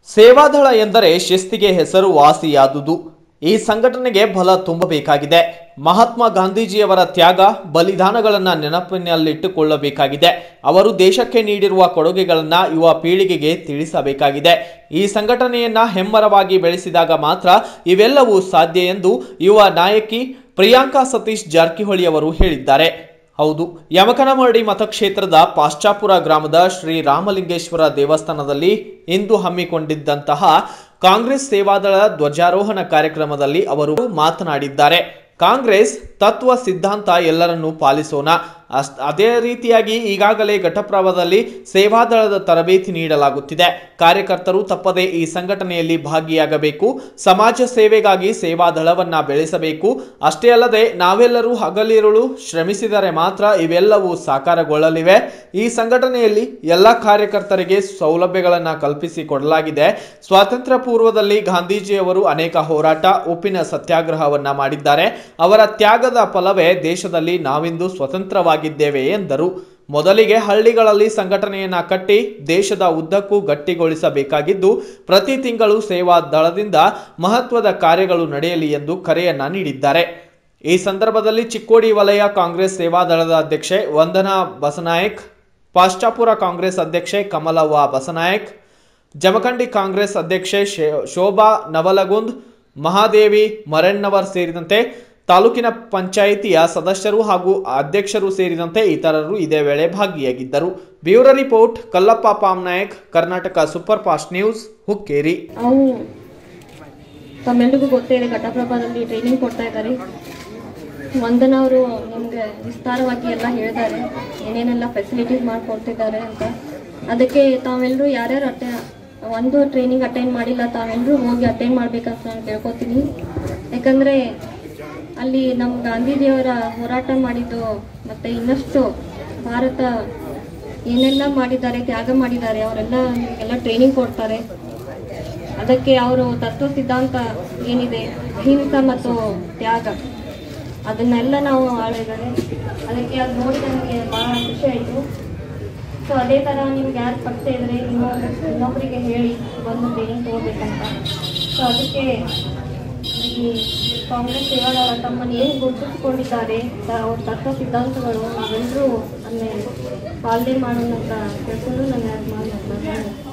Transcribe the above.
ಸೇವಾದಳ ಎಂದರೆ ಶಿಸ್ತಿಗೆ ಹೆಸರು ವಾಸಿಯಾದುದು ಈ ಸಂಘಟನೆಗೆ ಬಲ ತುಂಬಬೇಕಾಗಿದೆ ಮಹಾತ್ಮ ಗಾಂಧೀಜಿಯವರ ತ್ಯಾಗ ಬಲಿದಾನಗಳನ್ನು ನೆನಪಿನಲ್ಲಿಟ್ಟುಕೊಳ್ಳಬೇಕಾಗಿದೆ ಅವರು ದೇಶಕ್ಕೆ ನೀಡಿರುವ ಕೊಡುಗೆಗಳನ್ನು ಯುವ ಪೀಳಿಗೆಗೆ ತಿಳಿಸಬೇಕಾಗಿದೆ ಈ ಸಂಘಟನೆಯನ್ನ ಹೆಮ್ಮರವಾಗಿ ಬೆಳೆಸಿದಾಗ ಮಾತ್ರ ಇವೆಲ್ಲವೂ ಸಾಧ್ಯ ಎಂದು ಯುವ ನಾಯಕಿ ಪ್ರಿಯಾಂಕಾ ಸತೀಶ್ ಜಾರಕಿಹೊಳಿ ಅವರು ಹೇಳಿದ್ದಾರೆ ಹೌದು ಯಮಕನಮರಡಿ ಮತಕ್ಷೇತ್ರದ ಪಾಶ್ಚಾಪುರ ಗ್ರಾಮದ ಶ್ರೀ ರಾಮಲಿಂಗೇಶ್ವರ ದೇವಸ್ಥಾನದಲ್ಲಿ ಇಂದು ಹಮ್ಮಿಕೊಂಡಿದ್ದಂತಹ ಕಾಂಗ್ರೆಸ್ ಸೇವಾದಳ ಧ್ವಜಾರೋಹಣ ಕಾರ್ಯಕ್ರಮದಲ್ಲಿ ಅವರು ಮಾತನಾಡಿದ್ದಾರೆ ಕಾಂಗ್ರೆಸ್ ತತ್ವ ಸಿದ್ಧಾಂತ ಎಲ್ಲರನ್ನೂ ಪಾಲಿಸೋಣ ಅಸ್ ಅದೇ ರೀತಿಯಾಗಿ ಈಗಾಗಲೇ ಘಟಪ್ರಭದಲ್ಲಿ ಸೇವಾದಳದ ತರಬೇತಿ ನೀಡಲಾಗುತ್ತಿದೆ ಕಾರ್ಯಕರ್ತರು ತಪ್ಪದೇ ಈ ಸಂಘಟನೆಯಲ್ಲಿ ಭಾಗಿಯಾಗಬೇಕು ಸಮಾಜ ಸೇವೆಗಾಗಿ ಸೇವಾದಳವನ್ನ ಬೆಳೆಸಬೇಕು ಅಷ್ಟೇ ಅಲ್ಲದೆ ನಾವೆಲ್ಲರೂ ಹಗಲಿರುಳು ಶ್ರಮಿಸಿದರೆ ಮಾತ್ರ ಇವೆಲ್ಲವೂ ಸಾಕಾರಗೊಳ್ಳಲಿವೆ ಈ ಸಂಘಟನೆಯಲ್ಲಿ ಎಲ್ಲ ಕಾರ್ಯಕರ್ತರಿಗೆ ಸೌಲಭ್ಯಗಳನ್ನು ಕಲ್ಪಿಸಿಕೊಡಲಾಗಿದೆ ಸ್ವಾತಂತ್ರ್ಯ ಪೂರ್ವದಲ್ಲಿ ಗಾಂಧೀಜಿಯವರು ಅನೇಕ ಹೋರಾಟ ಉಪ್ಪಿನ ಸತ್ಯಾಗ್ರಹವನ್ನ ಮಾಡಿದ್ದಾರೆ ಅವರ ತ್ಯಾಗದ ಫಲವೇ ದೇಶದಲ್ಲಿ ನಾವಿಂದು ಸ್ವತಂತ್ರವಾಗಿದ್ದೇವೆ ಎಂದರು ಮೊದಲಿಗೆ ಹಳ್ಳಿಗಳಲ್ಲಿ ಸಂಘಟನೆಯನ್ನ ಕಟ್ಟಿ ದೇಶದ ಉದ್ದಕ್ಕೂ ಗಟ್ಟಿಗೊಳಿಸಬೇಕಾಗಿದ್ದು ಪ್ರತಿ ತಿಂಗಳು ಸೇವಾ ದಳದಿಂದ ಮಹತ್ವದ ಕಾರ್ಯಗಳು ನಡೆಯಲಿ ಎಂದು ಕರೆಯನ್ನ ನೀಡಿದ್ದಾರೆ ಈ ಸಂದರ್ಭದಲ್ಲಿ ಚಿಕ್ಕೋಡಿ ವಲಯ ಕಾಂಗ್ರೆಸ್ ಸೇವಾದಳದ ಅಧ್ಯಕ್ಷೆ ವಂದನಾ ಬಸನಾಯಕ್ ಪಾಶ್ಚಾಪುರ ಕಾಂಗ್ರೆಸ್ ಅಧ್ಯಕ್ಷೆ ಕಮಲವ್ವ ಬಸನಾಯಕ್ ಜಮಖಂಡಿ ಕಾಂಗ್ರೆಸ್ ಅಧ್ಯಕ್ಷೆ ಶೇ- ಶೋಭಾ ನವಲಗುಂದ್ ಮಹಾದೇವಿ ಮರಣ್ಣವರ್ ಸೇರಿದಂತೆ ತಾಲೂಕಿನ ಪಂಚಾಯಿತಿಯ ಸದಸ್ಯರು ಹಾಗೂ ಅಧ್ಯಕ್ಷರು ಸೇರಿದಂತೆ ಇತರರು ಇದೇ ವೇಳೆ ಭಾಗಿಯಾಗಿದ್ದರು bureau report Kallappa Pamnayak Karnataka super fast news Hukkeri ನಾವು ತಮ್ಮೆಲ್ರಿಗೂ ಗೊತ್ತೇ ಇದೆ ಘಟಪ್ರಭಾದಲ್ಲಿ ಟ್ರೈನಿಂಗ್ ಕೊಡ್ತಾ ಇದ್ದಾರೆ ವಂದನ ಅವರು ನಿಮಗೆ ವಿಸ್ತಾರವಾಗಿ ಎಲ್ಲ ಹೇಳಿದ್ದಾರೆ ಏನೇನೆಲ್ಲ ಫೆಸಿಲಿಟೀಸ್ ಮಾಡಿಕೊಡ್ತಿದ್ದಾರೆ ಅಂತ ಅದಕ್ಕೆ ತಾವೆಲ್ಲರೂ ಯಾರ್ಯಾರು ಅಟೆ ಒಂದು ಟ್ರೈನಿಂಗ್ ಅಟೆಂಡ್ ಮಾಡಿಲ್ಲ ತಾವೆಲ್ಲರೂ ಹೋಗಿ ಅಟೆಂಡ್ ಮಾಡ್ಬೇಕಂತ ನಾನು ಕೇಳ್ಕೊತೀನಿ ಯಾಕಂದರೆ ಅಲ್ಲಿ ನಮ್ಮ ಗಾಂಧೀಜಿಯವರ ಹೋರಾಟ ಮಾಡಿದ್ದು ಮತ್ತು ಇನ್ನಷ್ಟು ಭಾರತ ಏನೆಲ್ಲ ಮಾಡಿದ್ದಾರೆ ತ್ಯಾಗ ಮಾಡಿದ್ದಾರೆ ಅವರೆಲ್ಲ ನಿಮಗೆಲ್ಲ ಟ್ರೈನಿಂಗ್ ಕೊಡ್ತಾರೆ ಅದಕ್ಕೆ ಅವರು ತತ್ವ ಸಿದ್ಧಾಂತ ಏನಿದೆ ಅಹಿಂಸೆ ಮತ್ತು ತ್ಯಾಗ ಅದನ್ನೆಲ್ಲ ನಾವು ಆಳಿದ್ದಾರೆ ಅದಕ್ಕೆ ಅದು ನೋಡಿ ನನಗೆ ಭಾಳ ಖುಷಿ ಆಯಿತು ಸೊ ಅದೇ ಥರ ನಿಮ್ಗೆ ಯಾರು ಪರಿಚಯ ಇದ್ರೆ ಇನ್ನೊಬ್ರು ಇನ್ನೊಬ್ಬರಿಗೆ ಹೇಳಿ ಬಂದು ಟ್ರೈನಿಂಗ್ ತೊಗೋಬೇಕಂತ ಸೊ ಅದಕ್ಕೆ ಈ ಕಾಂಗ್ರೆಸ್ ಸೇವಾದಳ ತಮ್ಮನ್ನು ಏನು ಗುರುತಿಸಿಕೊಂಡಿದ್ದಾರೆ ತ- ಅವ್ರ ತತ್ವ ಸಿದ್ಧಾಂತಗಳು ನಾವೆಲ್ಲರೂ ಅದನ್ನೇ ಪಾಲನೆ ಮಾಡೋಣ ಅಂತ ತಿಳ್ಕೊಂಡು ನಾನು ಯಾರು ಮಾಡಿ